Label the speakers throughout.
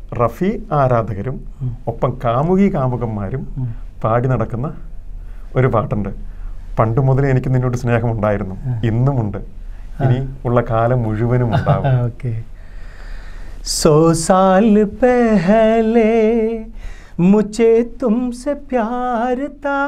Speaker 1: റഫി ആരാധകരും
Speaker 2: ഉം.
Speaker 1: ഒപ്പം കാമുകി കാമുകന്മാരും
Speaker 2: ഉം.
Speaker 1: പാടി നടക്കുന്ന ഒരു പാട്ടുണ്ട് പണ്ട് മുതലേ എനിക്ക് നിന്നോട് സ്നേഹമുണ്ടായിരുന്നു
Speaker 2: ആ.
Speaker 1: ഇന്നുമുണ്ട് ഇനി ഉള്ള കാലം മുഴുവനും ഉണ്ടാവും
Speaker 2: ओके सौ साल पहले मुझे तुमसे प्यार था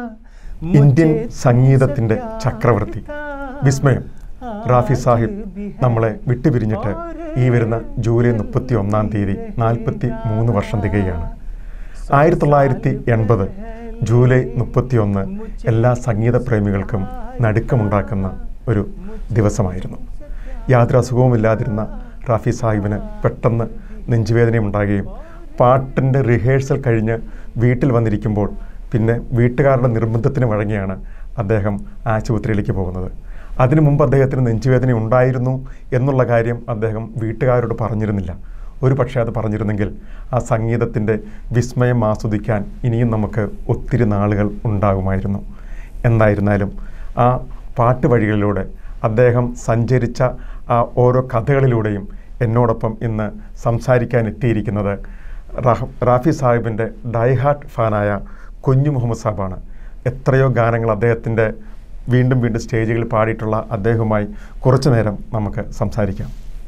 Speaker 1: ഇന്ത്യൻ സംഗീതത്തിന്റെ ചക്രവർത്തി വിസ്മയം റാഫി സാഹിബ് നമ്മളെ വിട്ടുപിരിഞ്ഞിട്ട് ഈ വരുന്ന ജൂലൈ മുപ്പത്തി ഒന്നാം തീയതി നാൽപ്പത്തി മൂന്ന് വർഷം തികയാണ് ആയിരത്തി തൊള്ളായിരത്തി എൺപത് ജൂലൈ മുപ്പത്തി ഒന്ന് എല്ലാ സംഗീത പ്രേമികൾക്കും നടുക്കമുണ്ടാക്കുന്ന ഒരു ദിവസമായിരുന്നു യാതൊരു അസുഖവുമില്ലാതിരുന്ന റാഫി സാഹിബിന് പെട്ടെന്ന് നെഞ്ചുവേദനയുണ്ടാകുകയും പാട്ടിൻ്റെ റിഹേഴ്സൽ കഴിഞ്ഞ് വീട്ടിൽ വന്നിരിക്കുമ്പോൾ പിന്നെ വീട്ടുകാരുടെ നിർബന്ധത്തിന് വഴങ്ങിയാണ് അദ്ദേഹം ആശുപത്രിയിലേക്ക് പോകുന്നത് അതിനു മുമ്പ് അദ്ദേഹത്തിന് നെഞ്ചുവേദന ഉണ്ടായിരുന്നു എന്നുള്ള കാര്യം അദ്ദേഹം വീട്ടുകാരോട് പറഞ്ഞിരുന്നില്ല ഒരു പക്ഷേ അത് പറഞ്ഞിരുന്നെങ്കിൽ ആ സംഗീതത്തിൻ്റെ വിസ്മയം ആസ്വദിക്കാൻ ഇനിയും നമുക്ക് ഒത്തിരി നാളുകൾ ഉണ്ടാകുമായിരുന്നു എന്തായിരുന്നാലും ആ പാട്ട് വഴികളിലൂടെ അദ്ദേഹം സഞ്ചരിച്ച ആ ഓരോ കഥകളിലൂടെയും എന്നോടൊപ്പം ഇന്ന് സംസാരിക്കാൻ എത്തിയിരിക്കുന്നത് റഹ- റാഫി സാഹിബിൻ്റെ ഡൈഹാർട്ട് ഫാനായ കുഞ്ഞു മുഹമ്മദ് സാബാണ് എത്രയോ ഗാനങ്ങൾ അദ്ദേഹത്തിൻ്റെ വീണ്ടും വീണ്ടും സ്റ്റേജുകളിൽ പാടിയിട്ടുള്ള അദ്ദേഹവുമായി കുറച്ചു നേരം നമുക്ക് സംസാരിക്കാം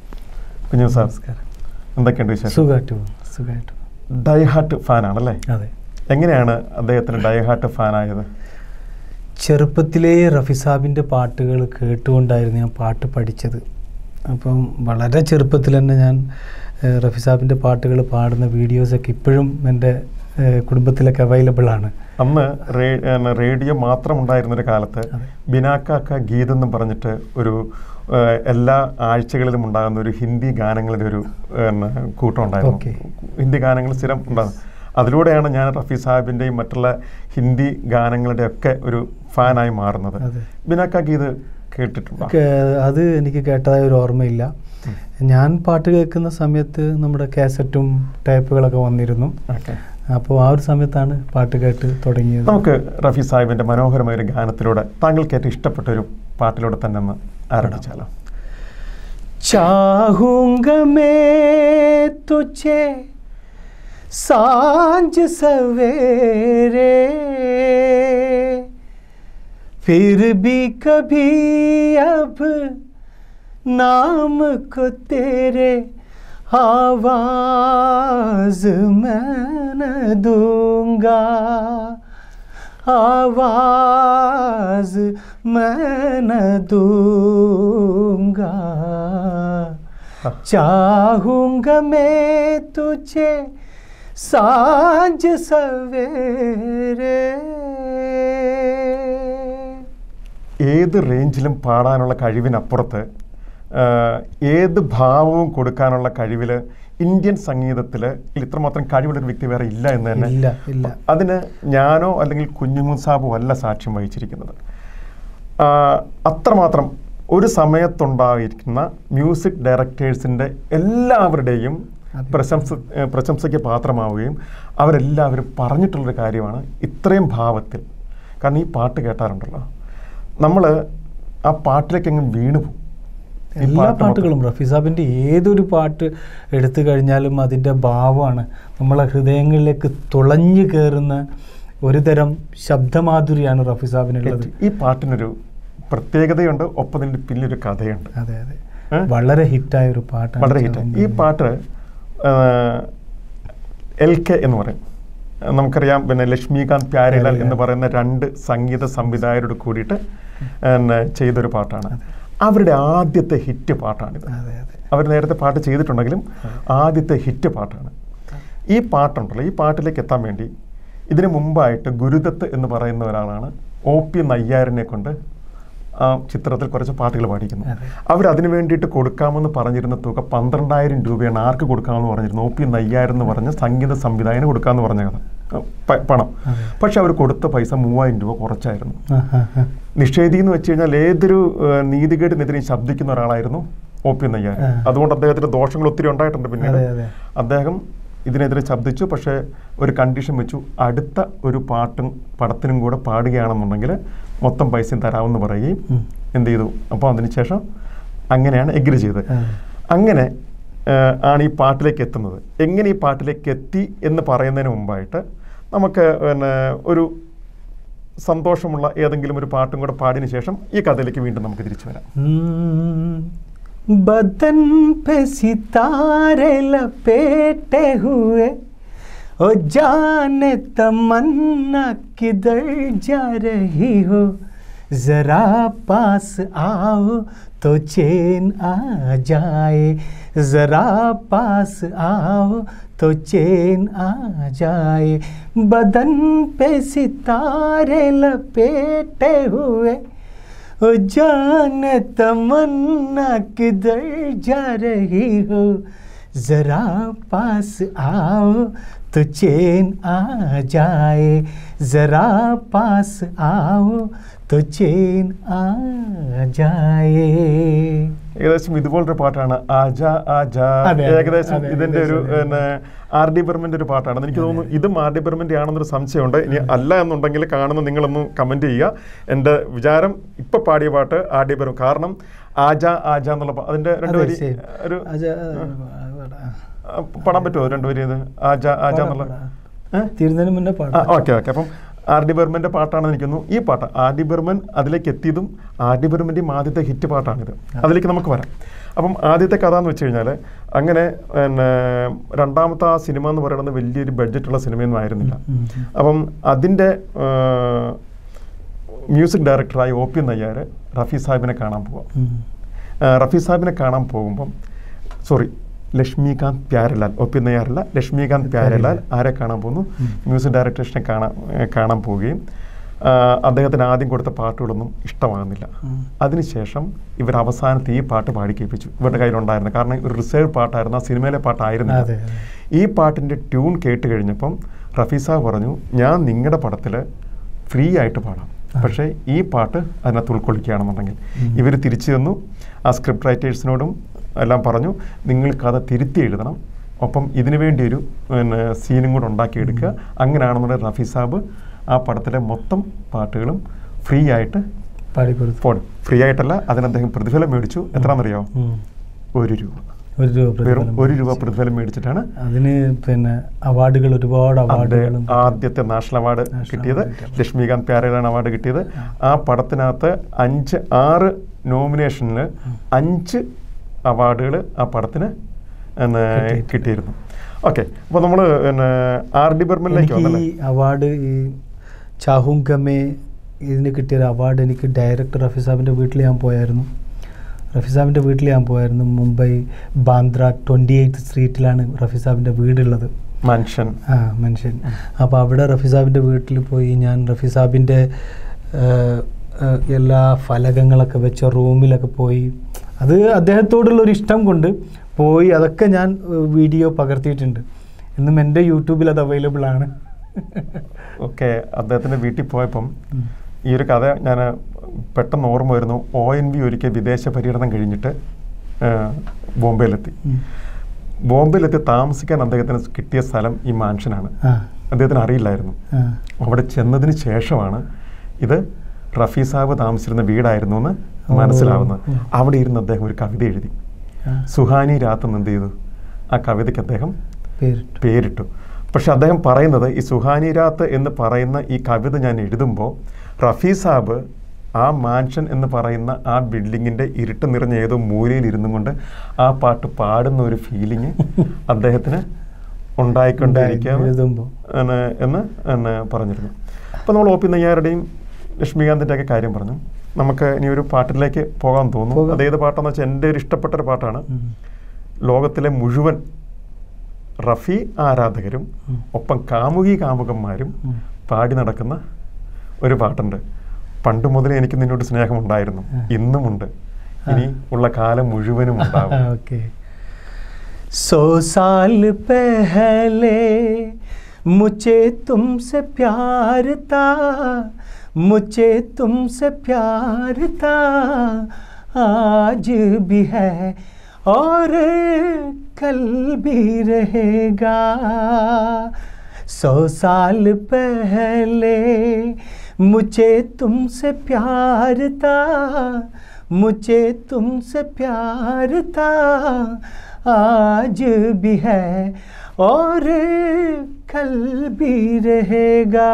Speaker 1: കുഞ്ഞു സാർ
Speaker 2: നമസ്കാരം
Speaker 1: എന്തൊക്കെയുണ്ട് വിശേഷം
Speaker 2: സുഖമായിട്ട് പോകുന്നു സുഖമായിട്ട് പോകുന്നു.
Speaker 1: ഡൈഹാർട്ട് ഫാനാണല്ലേ
Speaker 2: അതെ
Speaker 1: എങ്ങനെയാണ് അദ്ദേഹത്തിന് ഡൈഹാർട്ട് ഫാനായത്
Speaker 2: ചെറുപ്പത്തിലേ റഫി സാബിൻ്റെ പാട്ടുകൾ കേട്ടുകൊണ്ടായിരുന്നു ഞാൻ പാട്ട് പഠിച്ചത് അപ്പം വളരെ ചെറുപ്പത്തിൽ തന്നെ ഞാൻ ഏഹ്, റഫി സാബിൻ്റെ പാട്ടുകൾ പാടുന്ന വീഡിയോസൊക്കെ ഇപ്പോഴും എൻ്റെ ഏഹ്, കുടുംബത്തിലൊക്കെ അവൈലബിൾ ആണ്
Speaker 1: അന്ന് റേ- ഏഹ് റേഡിയോ മാത്രം ഉണ്ടായിരുന്നൊരു കാലത്ത്
Speaker 2: അതെ.
Speaker 1: ബിനാക്കാക്ക ഗീത് എന്നും പറഞ്ഞിട്ട് ഒരു ഏഹ്, എല്ലാ ആഴ്ചകളിലും ഉണ്ടാകുന്ന ഒരു ഹിന്ദി ഗാനങ്ങളുടെ ഒരു ഏഹ്, കൂട്ടം ഉണ്ടായിരുന്നു
Speaker 2: ഓക്കേ.
Speaker 1: ഹിന്ദി ഗാനങ്ങൾ സ്ഥിരം ഉണ്ടാകും അതിലൂടെയാണ് ഞാൻ റഫി സാഹിബിൻ്റെയും മറ്റുള്ള ഹിന്ദി ഗാനങ്ങളുടെ ഒക്കെ ഒരു ഫാനായി മാറുന്നത്
Speaker 2: അതെ.
Speaker 1: ബിനാക്ക ഗീത് കേട്ടിട്ടുണ്ടോ
Speaker 2: കേ- അത് എനിക്ക് കേട്ടതായ ഒരു ഓർമ്മയില്ല ഞാൻ പാട്ട് കേൾക്കുന്ന സമയത്ത് നമ്മുടെ കാസറ്റും ടൈപ്പുകളൊക്കെ വന്നിരുന്നു
Speaker 1: ഓക്കെ
Speaker 2: അപ്പോൾ ആ ഒരു സമയത്താണ് പാട്ട് കേട്ട് തുടങ്ങിയത്
Speaker 1: നമുക്ക് റഫി സാഹിബിന്റെ മനോഹരമായ ഒരു ഗാനത്തിലൂടെ താങ്കൾക്ക് ഏറ്റവും ഇഷ്ടപ്പെട്ട ഒരു പാട്ടിലൂടെ തന്നെ ഒന്ന് ആരംഭിച്ചാലോ
Speaker 2: चाहूंगा मैं तुझे सांझ सवेरे फिर भी कभी अब नाम को तेरे आवाज मैं न दूंगा आवाज मैं न दूंगा चाहूंगा मैं तुझे सांझ सवेरे
Speaker 1: ഏത് റേഞ്ചിലും പാടാനുള്ള കഴിവിനപ്പുറത്ത് ആ, ഏത് ഭാവവും കൊടുക്കാനുള്ള കഴിവിൽ ഇന്ത്യൻ സംഗീതത്തിൽ ഇത്രമാത്രം കഴിവുള്ളൊരു വ്യക്തി വേറെ ഇല്ല എന്ന് തന്നെ
Speaker 2: ഇല്ല, ഇല്ല.
Speaker 1: അതിന് ഞാനോ അല്ലെങ്കിൽ കുഞ്ഞുമുസാബോ അല്ല സാക്ഷ്യം വഹിച്ചിരിക്കുന്നത് ആ, അത്രമാത്രം ഒരു സമയത്തുണ്ടായിരിക്കുന്ന മ്യൂസിക് ഡയറക്ടേഴ്സിൻ്റെ എല്ലാവരുടെയും
Speaker 2: അതെ.
Speaker 1: പ്രശംസ ഏ, പ്രശംസയ്ക്ക് പാത്രമാവുകയും അവരെല്ലാവരും പറഞ്ഞിട്ടുള്ളൊരു കാര്യമാണ് ഇത്രയും ഭാവത്തിൽ കാരണം ഈ പാട്ട് കേട്ടാറുണ്ടല്ലോ നമ്മൾ ആ പാട്ടിലേക്ക് അങ്ങ് വീണു പോകും ഈ
Speaker 2: എല്ലാ
Speaker 1: പാട്ട്
Speaker 2: പാട്ടുകളും റഫി സാബിൻ്റെ ഏതൊരു പാട്ട് എടുത്തു കഴിഞ്ഞാലും അതിൻ്റെ ഭാവമാണ് നമ്മളെ ഹൃദയങ്ങളിലേക്ക് തുളഞ്ഞു കയറുന്ന ഒരു തരം ശബ്ദമാധുരിയാണ് റഫി സാബിനുള്ളത്
Speaker 1: ഈ പാട്ടിനൊരു പ്രത്യേകതയുണ്ട് ഒപ്പം ഇതിൻ്റെ പിന്നിലൊരു കഥയുണ്ട്
Speaker 2: അതെ അതെ
Speaker 1: ഏ?
Speaker 2: വളരെ ഹിറ്റായ ഒരു പാട്ടാണ്
Speaker 1: വളരെ ഹിറ്റ് ഈ പാട്ട് എൽ കെ എന്ന് പറയും ആ, നമുക്കറിയാം പിന്നെ ലക്ഷ്മികാന്ത് പ്യാരിലാൽ
Speaker 2: പ്യാരിലാൽ.
Speaker 1: എന്ന് പറയുന്ന രണ്ട് സംഗീത സംവിധായകരോട് കൂടിയിട്ട് പിന്നെ ചെയ്തൊരു പാട്ടാണ് അവരുടെ ആദ്യത്തെ ഹിറ്റ് പാട്ടാണിത്
Speaker 2: അതെ അതെ
Speaker 1: അവർ നേരത്തെ പാട്ട് ചെയ്തിട്ടുണ്ടെങ്കിലും ആദ്യത്തെ ഹിറ്റ് പാട്ടാണ് ഈ പാട്ടുണ്ടല്ലോ ഈ പാട്ടിലേക്ക് എത്താൻ വേണ്ടി ഇതിനു മുമ്പായിട്ട് ഗുരുദത്ത് എന്ന് പറയുന്ന ഒരാളാണ് ഒ പി നയ്യാരിനെ കൊണ്ട് ആ ചിത്രത്തിൽ കുറച്ച് പാട്ടുകൾ പാടിക്കുന്നു
Speaker 2: അതെ.
Speaker 1: അവർ അതിനു വേണ്ടിയിട്ട് കൊടുക്കാമെന്ന് പറഞ്ഞിരുന്ന തുക പന്ത്രണ്ടായിരം രൂപയാണ് ആർക്ക് കൊടുക്കാമെന്ന് പറഞ്ഞിരുന്നു ഒ പി നയ്യായിരം എന്ന് പറഞ്ഞ സംഗീത സംവിധായകന് കൊടുക്കാമെന്ന് പറഞ്ഞ കഥ ആ, പ- പണം
Speaker 2: അതെ.
Speaker 1: പക്ഷെ അവർ കൊടുത്ത പൈസ മൂവായിരം രൂപ കുറച്ചായിരുന്നു
Speaker 2: ആ, ആ, ആ.
Speaker 1: നിഷേധി എന്ന് വെച്ച് കഴിഞ്ഞാൽ ഏതൊരു ഏഹ്, നീതികേടിനെതിരെയും ശബ്ദിക്കുന്ന ഒരാളായിരുന്നു ഒ പി നയ്യാർ
Speaker 2: ആ.
Speaker 1: അതുകൊണ്ട് അദ്ദേഹത്തിന് ദോഷങ്ങൾ ഒത്തിരി ഉണ്ടായിട്ടുണ്ട് പിന്നീട്
Speaker 2: അതെ, അതെ.
Speaker 1: അദ്ദേഹം ഇതിനെതിരെ ശബ്ദിച്ചു പക്ഷേ ഒരു കണ്ടീഷൻ വെച്ചു അടുത്ത ഒരു പാട്ടും പടത്തിനും കൂടെ പാടുകയാണെന്നുണ്ടെങ്കിൽ മൊത്തം പൈസയും തരാമെന്ന് പറയുകയും
Speaker 2: ഉം.
Speaker 1: എന്ത് ചെയ്തു അപ്പോൾ അതിനുശേഷം അങ്ങനെയാണ് എഗ്രി ചെയ്തത്
Speaker 2: ആ.
Speaker 1: അങ്ങനെ ഏഹ്, ആണ് ഈ പാട്ടിലേക്ക് എത്തുന്നത് എങ്ങനെ ഈ പാട്ടിലേക്ക് എത്തി എന്ന് പറയുന്നതിന് മുമ്പായിട്ട് നമുക്ക് പിന്നെ ഒരു സന്തോഷമുള്ള ഏതെങ്കിലും ഒരു പാട്ടും കൂടെ പാടിയതിന് ശേഷം ഈ കഥയിലേക്ക് വീണ്ടും നമുക്ക് തിരിച്ചു വരാം
Speaker 2: हम्म, बदन पे सितारे लपेटे हुए ओ जाने तमन्ना किधर जा रही हो जरा पास आओ तो चैन आ जाए जरा पास आओ तो चैन आ जाए बदन पे सितारे लपेटे हुए ओ जान तमन्ना किधर जा रही हो जरा पास आओ तो चैन आ जाए जरा पास आओ तो चैन आ जाए
Speaker 1: ഏകദേശം ഇതുപോലൊരു പാട്ടാണ് ആജ ആജ
Speaker 2: അതെ, അതെ,
Speaker 1: ഏകദേശം
Speaker 2: അതെ,
Speaker 1: ഇതിന്റെ ഒരു
Speaker 2: ഏകദേശം,
Speaker 1: പിന്നെ ആർ ഡി ബർമന്റെ ഒരു പാട്ടാണ് എനിക്ക് തോന്നുന്നു ഇതും ആർ ഡി ബർമന്റെ ആണെന്നൊരു സംശയമുണ്ട് ഇനി അല്ല എന്നുണ്ടെങ്കിൽ കാണുന്ന നിങ്ങളൊന്ന് കമന്റ് ചെയ്യുക എൻ്റെ വിചാരം ഇപ്പൊ പാടിയ പാട്ട് ആർ ഡി ബർമൻ കാരണം ആജ ആജ എന്നുള്ള പാ- അതിന്റെ രണ്ട്
Speaker 2: അതെ,
Speaker 1: വരി
Speaker 2: same.
Speaker 1: ഒരു
Speaker 2: അജ,
Speaker 1: ആ, പാടാൻ പറ്റുമോ രണ്ട് വരി ഇത് ആജ ആജ
Speaker 2: പാടാം,
Speaker 1: എന്നുള്ള
Speaker 2: പാടാം.
Speaker 1: ഏഹ്?
Speaker 2: തീരുന്നതിന് മുന്നേ
Speaker 1: ആ
Speaker 2: പാടാം
Speaker 1: ഓക്കെ ഓക്കെ അപ്പം ആർ ഡി ബർമന്റെ പാട്ടാണെന്ന് എനിക്കുന്നു ഈ പാട്ട് ആർ ഡി ബർമൻ അതിലേക്ക് എത്തിയതും ആർ ഡി ബർമന്റെയും ആദ്യത്തെ ഹിറ്റ് പാട്ടാണിത് അതിലേക്ക് നമുക്ക് വരാം അപ്പം ആദ്യത്തെ കഥ എന്ന് വെച്ച് കഴിഞ്ഞാൽ അങ്ങനെ പിന്നെ രണ്ടാമത്തെ ആ സിനിമ എന്ന് പറയുന്നത് വലിയൊരു ബഡ്ജറ്റുള്ള സിനിമയൊന്നും ആയിരുന്നില്ല
Speaker 2: ഉം.
Speaker 1: അപ്പം അതിൻ്റെ മ്യൂസിക് ഡയറക്ടറായ ഒ പി നയ്യാർ റഫി സാഹിബിനെ കാണാൻ പോവാം
Speaker 2: ഉം.
Speaker 1: ആ, റഫി സാഹിബിനെ കാണാൻ പോകുമ്പം sorry Laxmikant Pyarelal O P നയ്യാറല്ല ലക്ഷ്മികാന്ത് പ്യാരലാൽ ആരെ കാണാൻ പോകുന്നു മ്യൂസിക് ഡയറക്ടേഷനെ കാണാൻ ഏ, കാണാൻ പോവുകയും ആ, അദ്ദേഹത്തിന് ആദ്യം കൊടുത്ത പാട്ടുകളൊന്നും ഇഷ്ടമാകുന്നില്ല
Speaker 2: ഉം.
Speaker 1: അതിനുശേഷം ഇവർ അവസാനത്തെ ഈ പാട്ട് പാടി കേൾപ്പിച്ചു ഇവരുടെ കയ്യിലുണ്ടായിരുന്നു കാരണം ഒരു റിസേർവ് പാട്ടായിരുന്നു ആ സിനിമയിലെ പാട്ടായിരുന്നു
Speaker 2: അതെ, അതെ.
Speaker 1: ഈ പാട്ടിൻ്റെ ട്യൂൺ കേട്ട് കഴിഞ്ഞപ്പം റഫീസ പറഞ്ഞു ഞാൻ നിങ്ങളുടെ പടത്തിൽ ഫ്രീ ആയിട്ട് പാടാം പക്ഷേ ഈ പാട്ട് അതിനകത്ത് ഉൾക്കൊള്ളിക്കുകയാണെന്നുണ്ടെങ്കിൽ
Speaker 2: ഉം.
Speaker 1: ഇവർ തിരിച്ചു തന്നു ആ സ്ക്രിപ്റ്റ് റൈറ്റേഴ്സിനോടും എല്ലാം പറഞ്ഞു നിങ്ങൾ കഥ തിരുത്തി എഴുതണം ഒപ്പം ഇതിനു വേണ്ടി ഒരു പിന്നെ സീനും കൂടെ ഉണ്ടാക്കിയെടുക്കുക അങ്ങനെയാണെന്നുണ്ടെങ്കിൽ റഫീ സാബ് ആ പടത്തിലെ മൊത്തം പാട്ടുകളും ഫ്രീ ആയിട്ട്
Speaker 2: പാടിക്കൊടുത്തു
Speaker 1: പോടും ഫ്രീ ആയിട്ടല്ല അതിന് അദ്ദേഹം പ്രതിഫലം മേടിച്ചു എത്രയാണെന്നറിയാമോ
Speaker 2: ഉം.
Speaker 1: ഒരു രൂപ
Speaker 2: ഒരു രൂപ
Speaker 1: വെറും
Speaker 2: പ്രതിഫലം
Speaker 1: ഒരു രൂപ പ്രതിഫലം മേടിച്ചിട്ടാണ്
Speaker 2: അതിന് പിന്നെ അവാർഡുകൾ ഒരുപാട്
Speaker 1: അതിന്റെ
Speaker 2: അവാർഡുകളും
Speaker 1: ആദ്യത്തെ നാഷണൽ അവാർഡ്
Speaker 2: നാഷണൽ
Speaker 1: കിട്ടിയത്
Speaker 2: അവാർഡ് കിട്ടിയത്.
Speaker 1: ലക്ഷ്മികാന്ത് പ്യാരലാണ് അവാർഡ് കിട്ടിയത് ആ പടത്തിനകത്ത് അഞ്ച് ആറ് നോമിനേഷനിൽ അഞ്ച് അവാർഡുകൾ ആ പടത്തിന് പിന്നെ
Speaker 2: കിട്ടിയിട്ടുണ്ട്.
Speaker 1: കിട്ടിയിരുന്നു ഓക്കെ അപ്പോൾ നമ്മൾ പിന്നെ ആർ ഡി ബർമനിലേക്ക്
Speaker 2: എനിക്ക്
Speaker 1: വന്നല്ലേ
Speaker 2: ഈ അവാർഡ് ഈ ചാഹുങ്കമേ ഇതിന് കിട്ടിയ ഒരു അവാർഡ് എനിക്ക് ഡയറക്ടർ റഫി സാബിൻ്റെ വീട്ടിൽ ഞാൻ പോയായിരുന്നു റഫി സാബിൻ്റെ വീട്ടിൽ ഞാൻ പോയായിരുന്നു മുംബൈ ബാന്ദ്ര ട്വൻറ്റി എയ്ത്ത് സ്ട്രീറ്റിലാണ് റഫി സാബിൻ്റെ വീടുള്ളത്
Speaker 1: മനുഷ്യൻ
Speaker 2: ആ മനുഷ്യൻ അപ്പോൾ അവിടെ റഫി സാബിൻ്റെ വീട്ടിൽ പോയി ഞാൻ റഫി സാബിൻ്റെ ഏഹ്, ഏഹ്, എല്ലാ ഫലകങ്ങളൊക്കെ വെച്ച റൂമിലൊക്കെ പോയി അത് അദ്ദേഹത്തോടുള്ള ഒരു ഇഷ്ടം കൊണ്ട് പോയി അതൊക്കെ ഞാൻ ഏഹ്, വീഡിയോ പകർത്തിയിട്ടുണ്ട് ഇന്നും എൻ്റെ യൂട്യൂബിൽ അത് അവൈലബിൾ ആണ്
Speaker 1: ഒക്കെ അദ്ദേഹത്തിൻ്റെ വീട്ടിൽ പോയപ്പം
Speaker 2: ഉം.
Speaker 1: ഈ ഒരു കഥ ഞാൻ പെട്ടെന്ന് ഓർമ്മ വരുന്നു ഒ എൻ വി ഒരിക്കൽ വിദേശ പര്യടനം കഴിഞ്ഞിട്ട് ആ, ബോംബെയിലെത്തി
Speaker 2: ഉം.
Speaker 1: ബോംബെയിലെത്തി താമസിക്കാൻ അദ്ദേഹത്തിന് കിട്ടിയ സ്ഥലം ഈ മാൻഷനാണ്
Speaker 2: ആ
Speaker 1: അദ്ദേഹത്തിന് അറിയില്ലായിരുന്നു
Speaker 2: ആ
Speaker 1: അവിടെ ചെന്നതിന് ശേഷമാണ് ഇത് റഫി സാബ് താമസിച്ചിരുന്ന വീടായിരുന്നു എന്ന്
Speaker 2: ഓ.
Speaker 1: മനസ്സിലാവുന്നത്
Speaker 2: ഉം.
Speaker 1: അവിടെ ഇരുന്ന് അദ്ദേഹം ഒരു കവിത എഴുതി
Speaker 2: ആ.
Speaker 1: സുഹാനി രാത്ത് എന്ന് എന്ത് ചെയ്തു ആ കവിതയ്ക്ക് അദ്ദേഹം
Speaker 2: പേരിട്ടു
Speaker 1: പേരിട്ടു പക്ഷെ അദ്ദേഹം പറയുന്നത് ഈ സുഹാനി രാത്ത് എന്ന് പറയുന്ന ഈ കവിത ഞാൻ എഴുതുമ്പോൾ റഫി സാബ് ആ മാൻഷൻ എന്ന് പറയുന്ന ആ ബിൽഡിങ്ങിൻ്റെ ഇരുട്ട് നിറഞ്ഞ ഏതോ മൂലയിൽ ഇരുന്നും കൊണ്ട് ആ പാട്ട് പാടുന്ന ഒരു ഫീലിംഗ് അദ്ദേഹത്തിന് ഉണ്ടായിക്കൊണ്ടിരിക്കുക
Speaker 2: എഴുതുമ്പോൾ
Speaker 1: എന്ന് എന്ന് എന്ന് പറഞ്ഞിരുന്നു അപ്പോൾ നമ്മൾ ഒ പി നയ്യാരുടെയും ലക്ഷ്മികാന്തിൻ്റെ ഒക്കെ കാര്യം പറഞ്ഞു നമുക്ക് ഇനി ഒരു പാട്ടിലേക്ക് പോകാൻ തോന്നുന്നു
Speaker 2: പോകാം.
Speaker 1: അതേത് പാട്ടെന്ന് വെച്ചാൽ എൻ്റെ ഒരു ഇഷ്ടപ്പെട്ട ഒരു പാട്ടാണ് ലോകത്തിലെ മുഴുവൻ റഫി ആരാധകരും
Speaker 2: ഉം.
Speaker 1: ഒപ്പം കാമുകി കാമുകന്മാരും
Speaker 2: ഉം.
Speaker 1: പാടി നടക്കുന്ന ഒരു പാട്ടുണ്ട് പണ്ട് മുതലേ എനിക്ക് നിന്നോട് സ്നേഹമുണ്ടായിരുന്നു
Speaker 2: ആ.
Speaker 1: ഇന്നുമുണ്ട് ഇനി ഉള്ള കാലം മുഴുവനും ഉണ്ടാവും
Speaker 2: ओके सौ साल पहले मुझे तुमसे प्यार था मुझे तुमसे प्यार था आज भी है और कल भी रहेगा सौ साल पहले मुझे तुमसे प्यार था मुझे तुमसे प्यार था आज भी है और कल भी रहेगा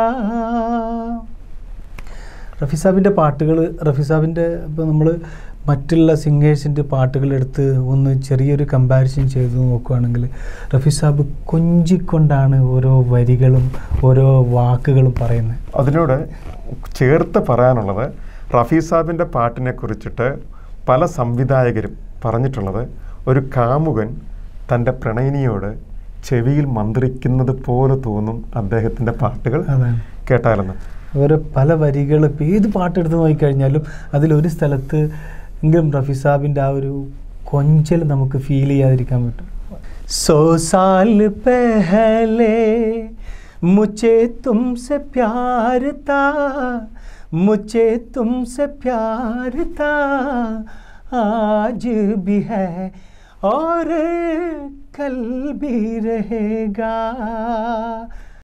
Speaker 2: റഫി സാബിൻ്റെ പാട്ടുകൾ റഫി സാബിൻ്റെ ഇപ്പോൾ നമ്മൾ മറ്റുള്ള സിംഗേഴ്സിൻ്റെ പാട്ടുകളെടുത്ത് ഒന്ന് ചെറിയൊരു കമ്പാരിസൺ ചെയ്ത് നോക്കുകയാണെങ്കിൽ റഫി സാബ് കൊഞ്ചിക്കൊണ്ടാണ് ഓരോ വരികളും ഓരോ വാക്കുകളും പറയുന്നത്
Speaker 1: അതിനോട് ചേർത്ത് പറയാനുള്ളത് റഫീ സാബിൻ്റെ പാട്ടിനെ കുറിച്ചിട്ട് പല സംവിധായകരും പറഞ്ഞിട്ടുള്ളത് ഒരു കാമുകൻ തൻ്റെ പ്രണയിനിയോട് ചെവിയിൽ മന്ത്രിക്കുന്നത് പോലെ തോന്നും അദ്ദേഹത്തിൻ്റെ പാട്ടുകൾ
Speaker 2: അതാണ്
Speaker 1: കേട്ടാലെന്ന്
Speaker 2: ഓരോ പല വരികൾ ഇപ്പം ഏത് പാട്ടെടുത്ത് നോക്കിക്കഴിഞ്ഞാലും അതിലൊരു സ്ഥലത്ത് എങ്കിലും റഫി സാബിൻ്റെ ആ ഒരു കൊഞ്ചൽ നമുക്ക് ഫീൽ ചെയ്യാതിരിക്കാൻ പറ്റും സോ സാൽ പഹലെ മുझे तुमसे प्यार था मुझे तुमसे प्यार था आज भी है और कल भी रहेगा